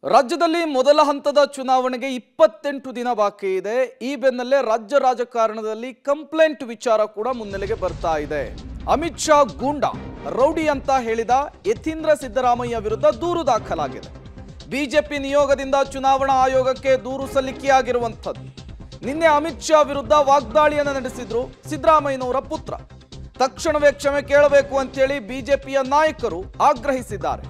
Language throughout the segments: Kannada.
ರಾಜ್ಯದಲ್ಲಿ ಮೊದಲ ಹಂತದ ಚುನಾವಣೆಗೆ ಇಪ್ಪತ್ತೆಂಟು ದಿನ ಬಾಕಿ ಇದೆ ಈ ಬೆನ್ನಲ್ಲೇ ರಾಜ್ಯ ರಾಜಕಾರಣದಲ್ಲಿ ಕಂಪ್ಲೇಂಟ್ ವಿಚಾರ ಕೂಡ ಮುನ್ನೆಲೆಗೆ ಬರ್ತಾ ಇದೆ ಅಮಿತ್ ಶಾ ಗೂಂಡ ರೌಡಿ ಅಂತ ಹೇಳಿದ ಯತೀಂದ್ರ ಸಿದ್ದರಾಮಯ್ಯ ವಿರುದ್ಧ ದೂರು ದಾಖಲಾಗಿದೆ ಬಿಜೆಪಿ ನಿಯೋಗದಿಂದ ಚುನಾವಣಾ ಆಯೋಗಕ್ಕೆ ದೂರು ಸಲ್ಲಿಕೆಯಾಗಿರುವಂಥದ್ದು ನಿನ್ನೆ ಅಮಿತ್ ಶಾ ವಿರುದ್ಧ ವಾಗ್ದಾಳಿಯನ್ನು ನಡೆಸಿದ್ರು ಸಿದ್ದರಾಮಯ್ಯನವರ ಪುತ್ರ ತಕ್ಷಣವೇ ಕ್ಷಮೆ ಕೇಳಬೇಕು ಅಂತೇಳಿ ಬಿಜೆಪಿಯ ನಾಯಕರು ಆಗ್ರಹಿಸಿದ್ದಾರೆ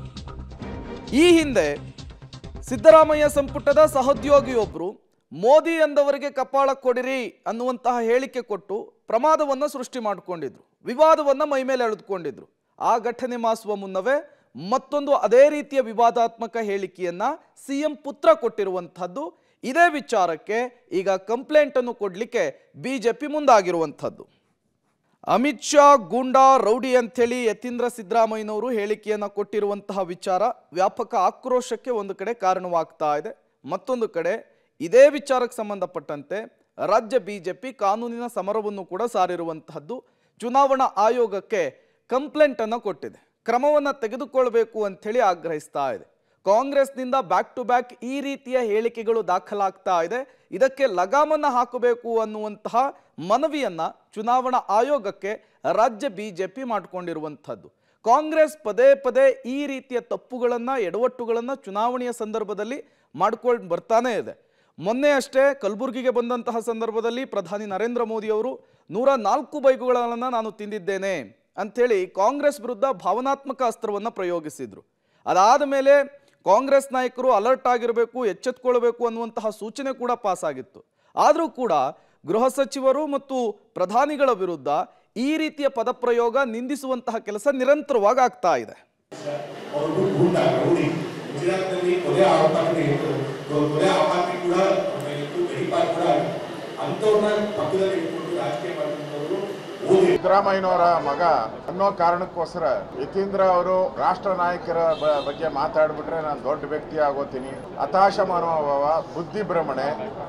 ಈ ಹಿಂದೆ ಸಿದ್ದರಾಮಯ್ಯ ಸಂಪುಟದ ಸಹೋದ್ಯೋಗಿಯೊಬ್ಬರು ಮೋದಿ ಅಂದವರಿಗೆ ಕಪಾಳ ಕೊಡಿರಿ ಅನ್ನುವಂತಹ ಹೇಳಿಕೆ ಕೊಟ್ಟು ಪ್ರಮಾದವನ್ನು ಸೃಷ್ಟಿ ಮಾಡಿಕೊಂಡಿದ್ರು ವಿವಾದವನ್ನು ಮೈಮೇಲೆ ಎಳೆದುಕೊಂಡಿದ್ರು ಆ ಘಟನೆ ಮಾಸುವ ಮುನ್ನವೇ ಮತ್ತೊಂದು ಅದೇ ರೀತಿಯ ವಿವಾದಾತ್ಮಕ ಹೇಳಿಕೆಯನ್ನ ಸಿಎಂ ಪುತ್ರ ಕೊಟ್ಟಿರುವಂಥದ್ದು ಇದೇ ವಿಚಾರಕ್ಕೆ ಈಗ ಕಂಪ್ಲೇಂಟ್ ಅನ್ನು ಕೊಡಲಿಕ್ಕೆ ಬಿಜೆಪಿ ಮುಂದಾಗಿರುವಂಥದ್ದು ಅಮಿತ್ ಶಾ ಗೂಂಡಾ ರೌಡಿ ಅಂಥೇಳಿ ಯತೀಂದ್ರ ಸಿದ್ದರಾಮಯ್ಯನವರು ಹೇಳಿಕೆಯನ್ನು ಕೊಟ್ಟಿರುವಂತಹ ವಿಚಾರ ವ್ಯಾಪಕ ಆಕ್ರೋಶಕ್ಕೆ ಒಂದು ಕಡೆ ಕಾರಣವಾಗ್ತಾ ಇದೆ ಮತ್ತೊಂದು ಕಡೆ ಇದೇ ವಿಚಾರಕ್ಕೆ ಸಂಬಂಧಪಟ್ಟಂತೆ ರಾಜ್ಯ ಬಿಜೆಪಿ ಕಾನೂನಿನ ಸಮರವನ್ನು ಕೂಡ ಸಾರಿರುವಂತಹದ್ದು ಚುನಾವಣಾ ಆಯೋಗಕ್ಕೆ ಕಂಪ್ಲೇಂಟ್ ಅನ್ನು ಕೊಟ್ಟಿದೆ ಕ್ರಮವನ್ನು ತೆಗೆದುಕೊಳ್ಬೇಕು ಅಂಥೇಳಿ ಆಗ್ರಹಿಸ್ತಾ ಇದೆ ಕಾಂಗ್ರೆಸ್ನಿಂದ ಬ್ಯಾಕ್ ಟು ಬ್ಯಾಕ್ ಈ ರೀತಿಯ ಹೇಳಿಕೆಗಳು ದಾಖಲಾಗ್ತಾ ಇದೆ ಇದಕ್ಕೆ ಲಗಾಮನ್ನ ಹಾಕಬೇಕು ಅನ್ನುವಂತಹ ಮನವಿಯನ್ನ ಚುನಾವಣಾ ಆಯೋಗಕ್ಕೆ ರಾಜ್ಯ ಬಿಜೆಪಿ ಮಾಡಿಕೊಂಡಿರುವಂಥದ್ದು ಕಾಂಗ್ರೆಸ್ ಪದೇ ಪದೇ ಈ ರೀತಿಯ ತಪ್ಪುಗಳನ್ನ ಎಡವಟ್ಟುಗಳನ್ನ ಚುನಾವಣೆಯ ಸಂದರ್ಭದಲ್ಲಿ ಮಾಡ್ಕೊಂಡು ಬರ್ತಾನೆ ಇದೆ ಮೊನ್ನೆ ಅಷ್ಟೇ ಕಲಬುರಗಿಗೆ ಬಂದಂತಹ ಸಂದರ್ಭದಲ್ಲಿ ಪ್ರಧಾನಿ ನರೇಂದ್ರ ಮೋದಿ ಅವರು ನೂರ ನಾಲ್ಕು ಬೈಗುಗಳನ್ನು ನಾನು ತಿಂದಿದ್ದೇನೆ ಅಂಥೇಳಿ ಕಾಂಗ್ರೆಸ್ ವಿರುದ್ಧ ಭಾವನಾತ್ಮಕ ಅಸ್ತ್ರವನ್ನು ಪ್ರಯೋಗಿಸಿದ್ರು ಅದಾದ ಮೇಲೆ ಕಾಂಗ್ರೆಸ್ ನಾಯಕರು ಅಲರ್ಟ್ ಆಗಿರಬೇಕು ಎಚ್ಚೆತ್ಕೊಳ್ಬೇಕು ಅನ್ನುವಂತಹ ಸೂಚನೆ ಕೂಡ ಪಾಸ್ ಆಗಿತ್ತು ಆದರೂ ಕೂಡ ಗೃಹ ಸಚಿವರು ಮತ್ತು ಪ್ರಧಾನಿಗಳ ವಿರುದ್ಧ ಈ ರೀತಿಯ ಪದಪ್ರಯೋಗ ನಿಂದಿಸುವಂತಹ ಕೆಲಸ ನಿರಂತರವಾಗಿ ಆಗ್ತಾ ಇದೆ ಅವರು ಗೂಂಡ ರೌಡಿ ಗುಜರಾತ್ನಲ್ಲಿ ಕೊಲೆ ಆರೋಪಕ್ಕೆ ಇತ್ತು ಕೊಲೆ ಆಪಾತಿ ಕೂಡ ಇತ್ತು ಗಡಿಪಾರ್ ಕೂಡ ಅಂಥವ್ರನ್ನ ಪಕ್ಕದಲ್ಲಿ ಇಟ್ಕೊಂಡು ರಾಜಕೀಯ ಮಾಡಿದಂಥವ್ರು ಓದಿ ಸಿದ್ದರಾಮಯ್ಯನವರ ಮಗ ಅನ್ನೋ ಕಾರಣಕ್ಕೋಸ್ಕರ ಯತೀಂದ್ರ ಅವರು ರಾಷ್ಟ್ರ ನಾಯಕರ ಬ- ಬಗ್ಗೆ ಮಾತಾಡ್ಬಿಟ್ರೆ ನಾನು ದೊಡ್ಡ ವ್ಯಕ್ತಿ ಆಗೋತೀನಿ ಹತಾಶ ಮನೋಭಾವ ಬುದ್ಧಿ ಭ್ರಮಣೆ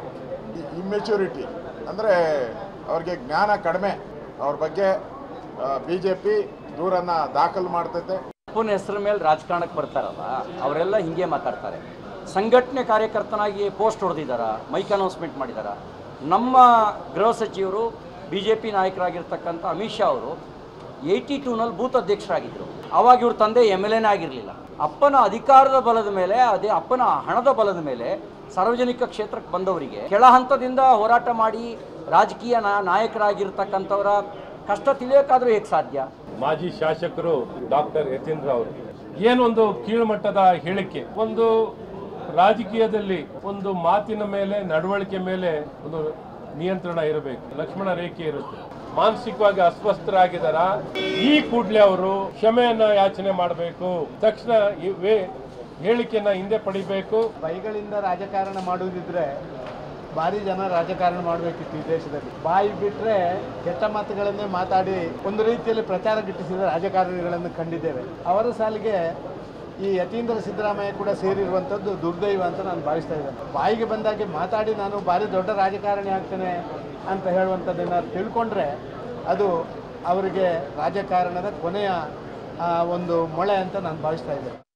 ಇಮ್ಮೆಚುರಿಟಿ ಅಂದರೆ ಅವ್ರಿಗೆ ಜ್ಞಾನ ಕಡಿಮೆ ಅವ್ರ ಬಗ್ಗೆ ಬಿ ಜೆ ಪಿ ದೂರನ್ನು ದಾಖಲು ಮಾಡ್ತೈತೆ ಅಪ್ಪನ ಹೆಸರ ಮೇಲೆ ರಾಜಕಾರಣಕ್ಕೆ ಬರ್ತಾರಲ್ಲ ಅವರೆಲ್ಲ ಹಿಂಗೆ ಮಾತಾಡ್ತಾರೆ ಸಂಘಟನೆ ಕಾರ್ಯಕರ್ತನಾಗಿ ಪೋಸ್ಟ್ ಹೊಡೆದಿದ್ದಾರ ಮೈಕ್ ಅನೌನ್ಸ್ಮೆಂಟ್ ಮಾಡಿದಾರ ನಮ್ಮ ಗೃಹ ಸಚಿವರು ಬಿ ಜೆ ಪಿ ನಾಯಕರಾಗಿರ್ತಕ್ಕಂಥ ಅಮಿತ್ ಶಾ ಅವರು ಏಯ್ಟಿ ಟೂನಲ್ಲಿ ಬೂತ್ ಅಧ್ಯಕ್ಷರಾಗಿದ್ದರು ಅವಾಗ ಇವ್ರ ತಂದೆ ಎಮ್ ಎಲ್ ಎನೇ ಆಗಿರಲಿಲ್ಲ ಅಪ್ಪನ ಅಧಿಕಾರದ ಬಲದ ಮೇಲೆ ಅದೇ ಅಪ್ಪನ ಹಣದ ಬಲದ ಮೇಲೆ ಸಾರ್ವಜನಿಕ ಕ್ಷೇತ್ರಕ್ಕೆ ಬಂದವರಿಗೆ ಕೆಳ ಹಂತದಿಂದ ಹೋರಾಟ ಮಾಡಿ ರಾಜಕೀಯ ನಾ- ನಾಯಕರಾಗಿರ್ತಕ್ಕಂಥವರ ಕಷ್ಟ ತಿಳಿಯೋಕ್ಕಾದ್ರೂ ಹೇಗೆ ಸಾಧ್ಯ ಮಾಜಿ ಶಾಸಕರು ಡಾಕ್ಟರ್ ಯತೀಂದ್ರ ಅವರು ಏನೊಂದು ಕೀಳುಮಟ್ಟದ ಹೇಳಿಕೆ ಒಂದು ರಾಜಕೀಯದಲ್ಲಿ ಒಂದು ಮಾತಿನ ಮೇಲೆ ನಡವಳಿಕೆ ಮೇಲೆ ಒಂದು ನಿಯಂತ್ರಣ ಇರಬೇಕು ಲಕ್ಷ್ಮಣ ರೇಖೆ ಇರುತ್ತೆ ಮಾನಸಿಕವಾಗಿ ಅಸ್ವಸ್ಥರಾಗಿದ್ದಾರ ಈ ಕೂಡಲೇ ಅವರು ಕ್ಷಮೆಯನ್ನ ಯಾಚನೆ ಮಾಡಬೇಕು ತಕ್ಷಣ ಈ ವೇ- ಹೇಳಿಕೆಯನ್ನ ಹಿಂದೆ ಪಡಿಬೇಕು ಬೈಗಳಿಂದ ರಾಜಕಾರಣ ಮಾಡುವುದಿದ್ರೆ ಭಾರಿ ಜನ ರಾಜಕಾರಣ ಮಾಡಬೇಕಿತ್ತು ಈ ದೇಶದಲ್ಲಿ ಬಾಯಿ ಬಿಟ್ಟರೆ ಕೆಟ್ಟ ಮಾತುಗಳನ್ನೇ ಮಾತಾಡಿ ಒಂದು ರೀತಿಯಲ್ಲಿ ಪ್ರಚಾರ ಗಿಟ್ಟಿಸಿದ ರಾಜಕಾರಣಿಗಳನ್ನು ಕಂಡಿದ್ದೇವೆ ಅವರ ಸಾಲಿಗೆ ಈ ಯತೀಂದ್ರ ಸಿದ್ದರಾಮಯ್ಯ ಕೂಡ ಸೇರಿರುವಂಥದ್ದು ದುರ್ದೈವ ಅಂತ ನಾನು ಭಾವಿಸ್ತಾ ಇದ್ದೇನೆ ಬಾಯಿಗೆ ಬಂದಾಗೆ ಮಾತಾಡಿ ನಾನು ಭಾರಿ ದೊಡ್ಡ ರಾಜಕಾರಣಿ ಆಗ್ತೇನೆ ಅಂತ ಹೇಳುವಂಥದ್ದನ್ನು ತಿಳ್ಕೊಂಡ್ರೆ ಅದು ಅವರಿಗೆ ರಾಜಕಾರಣದ ಕೊನೆಯ ಆ, ಒಂದು ಮೊಳೆ ಅಂತ ನಾನು ಭಾವಿಸ್ತಾ ಇದ್ದೇನೆ